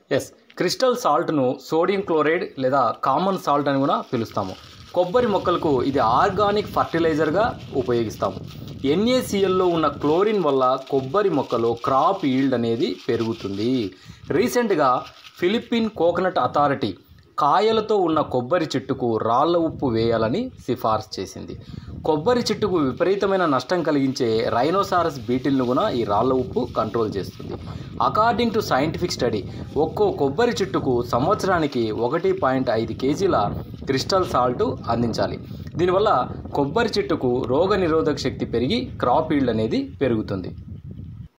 yes crystal సాల్ట్ను sodium chloride లేదా common salt అని కూడా పిలుస్తాము కొబ్బరి మొక్కలకు ఇది ఆర్గానిక్ ఫర్టిలైజర్గా ఉపయోగిస్తాము ఎన్ఏసిఎల్లో ఉన్న క్లోరిన్ వల్ల కొబ్బరి మొక్కలో క్రాప్ ఈల్డ్ అనేది పెరుగుతుంది రీసెంట్గా ఫిలిప్పీన్ కోకోనట్ అథారిటీ కాయలతో ఉన్న కొబ్బరి చెట్టుకు రాళ్ల ఉప్పు వేయాలని సిఫార్సు చేసింది కొబ్బరి చెట్టుకు విపరీతమైన నష్టం కలిగించే రైనోసారస్ బీటిల్ను కూడా ఈ రాళ్ల ఉప్పు కంట్రోల్ చేస్తుంది అకార్డింగ్ టు సైంటిఫిక్ స్టడీ ఒక్కో కొబ్బరి చెట్టుకు సంవత్సరానికి ఒకటి పాయింట్ ఐదు కేజీల క్రిస్టల్ సాల్ట్ అందించాలి దీనివల్ల కొబ్బరి చెట్టుకు రోగ నిరోధక శక్తి పెరిగి క్రాప్ ఈల్డ్ అనేది పెరుగుతుంది